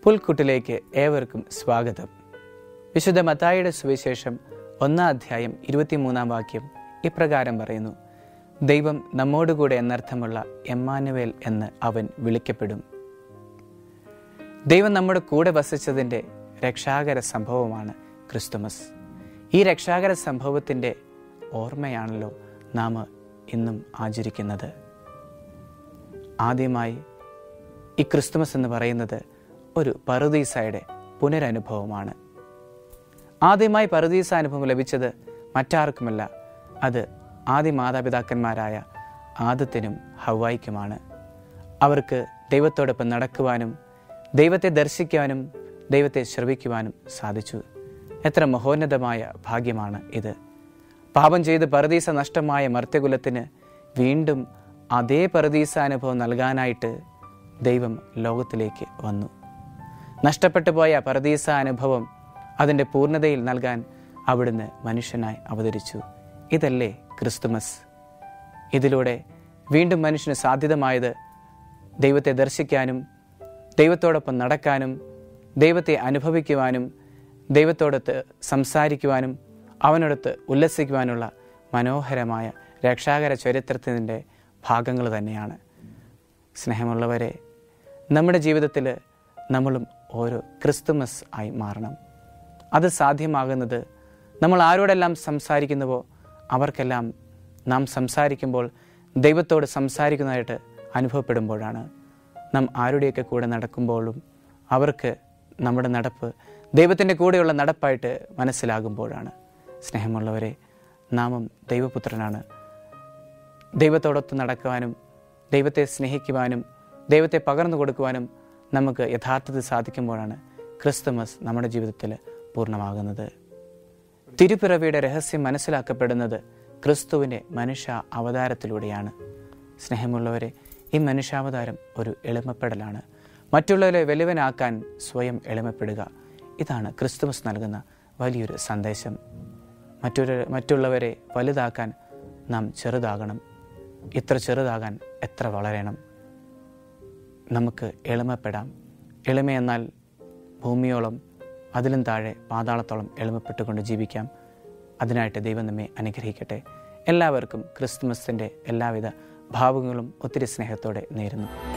പുൽക്കുട്ടിലേക്ക് ഏവർക്കും സ്വാഗതം വിശുദ്ധ മത്തായിയുടെ സുവിശേഷം ഒന്നാം അധ്യായം ഇരുപത്തിമൂന്നാം വാക്യം ഇപ്രകാരം പറയുന്നു ദൈവം നമ്മോടുകൂടെ എന്നർത്ഥമുള്ള എമ്മാനുവേൽ എന്ന് അവൻ വിളിക്കപ്പെടും ദൈവം നമ്മുടെ കൂടെ വസിച്ചതിൻ്റെ രക്ഷാകര സംഭവമാണ് ക്രിസ്തുമസ് ഈ രക്ഷാകര സംഭവത്തിൻ്റെ ഓർമ്മയാണല്ലോ നാം ഇന്നും ആചരിക്കുന്നത് ആദ്യമായി ഈ ക്രിസ്തുമസ് എന്ന് പറയുന്നത് ഒരു പറുദീസയുടെ പുനരനുഭവമാണ് ആദ്യമായി പറുദീസ അനുഭവം ലഭിച്ചത് മറ്റാർക്കുമല്ല അത് ആദ്യ മാതാപിതാക്കന്മാരായ ആദത്തിനും ഹവായിക്കുമാണ് അവർക്ക് ദൈവത്തോടൊപ്പം നടക്കുവാനും ദൈവത്തെ ദർശിക്കാനും ദൈവത്തെ ശ്രവിക്കുവാനും സാധിച്ചു എത്ര മഹോന്നതമായ ഭാഗ്യമാണ് ഇത് പാപം ചെയ്ത് പറുദീസ നഷ്ടമായ മർത്യകുലത്തിന് വീണ്ടും അതേ പറുദീസ അനുഭവം നൽകാനായിട്ട് ദൈവം ലോകത്തിലേക്ക് വന്നു നഷ്ടപ്പെട്ടു പോയ പരദീസ അനുഭവം അതിൻ്റെ പൂർണ്ണതയിൽ നൽകാൻ അവിടുന്ന് മനുഷ്യനായി അവതരിച്ചു ഇതല്ലേ ക്രിസ്തുമസ് ഇതിലൂടെ വീണ്ടും മനുഷ്യന് സാധ്യതമായത് ദൈവത്തെ ദർശിക്കാനും ദൈവത്തോടൊപ്പം നടക്കാനും ദൈവത്തെ അനുഭവിക്കുവാനും ദൈവത്തോടൊത്ത് സംസാരിക്കുവാനും അവനോടൊത്ത് ഉല്ലസിക്കുവാനുള്ള മനോഹരമായ രക്ഷാകര ചരിത്രത്തിൻ്റെ ഭാഗങ്ങൾ തന്നെയാണ് സ്നേഹമുള്ളവരെ നമ്മുടെ ജീവിതത്തിൽ നമ്മളും ഓരോ ക്രിസ്തുമസ് ആയി മാറണം അത് സാധ്യമാകുന്നത് നമ്മൾ ആരോടെല്ലാം സംസാരിക്കുന്നുവോ അവർക്കെല്ലാം നാം സംസാരിക്കുമ്പോൾ ദൈവത്തോട് സംസാരിക്കുന്നതായിട്ട് അനുഭവപ്പെടുമ്പോഴാണ് നാം ആരുടെയൊക്കെ കൂടെ നടക്കുമ്പോഴും അവർക്ക് നമ്മുടെ നടപ്പ് ദൈവത്തിൻ്റെ കൂടെയുള്ള നടപ്പായിട്ട് മനസ്സിലാകുമ്പോഴാണ് സ്നേഹമുള്ളവരെ നാമം ദൈവപുത്രനാണ് ദൈവത്തോടൊത്ത് നടക്കുവാനും ദൈവത്തെ സ്നേഹിക്കുവാനും ദൈവത്തെ പകർന്നു കൊടുക്കുവാനും നമുക്ക് യഥാർത്ഥത്തിൽ സാധിക്കുമ്പോഴാണ് ക്രിസ്തുമസ് നമ്മുടെ ജീവിതത്തിൽ പൂർണ്ണമാകുന്നത് തിരുപ്പിറവിയുടെ രഹസ്യം മനസ്സിലാക്കപ്പെടുന്നത് ക്രിസ്തുവിൻ്റെ മനുഷ്യ അവതാരത്തിലൂടെയാണ് സ്നേഹമുള്ളവരെ ഈ മനുഷ്യാവതാരം ഒരു എളിമപ്പെടലാണ് മറ്റുള്ളവരെ വലുവനാക്കാൻ സ്വയം എളിമപ്പെടുക ഇതാണ് ക്രിസ്തുമസ് നൽകുന്ന വലിയൊരു സന്ദേശം മറ്റൊരു മറ്റുള്ളവരെ വലുതാക്കാൻ നാം ചെറുതാകണം ഇത്ര ചെറുതാകാൻ എത്ര വളരണം നമുക്ക് എളിമപ്പെടാം എളിമയെന്നാൽ ഭൂമിയോളം അതിലും താഴെ പാതാളത്തോളം എളിമപ്പെട്ടുകൊണ്ട് ജീവിക്കാം അതിനായിട്ട് ദൈവം നമ്മെ അനുഗ്രഹിക്കട്ടെ എല്ലാവർക്കും ക്രിസ്തുമസിൻ്റെ എല്ലാവിധ ഭാവങ്ങളും ഒത്തിരി സ്നേഹത്തോടെ നേരുന്നു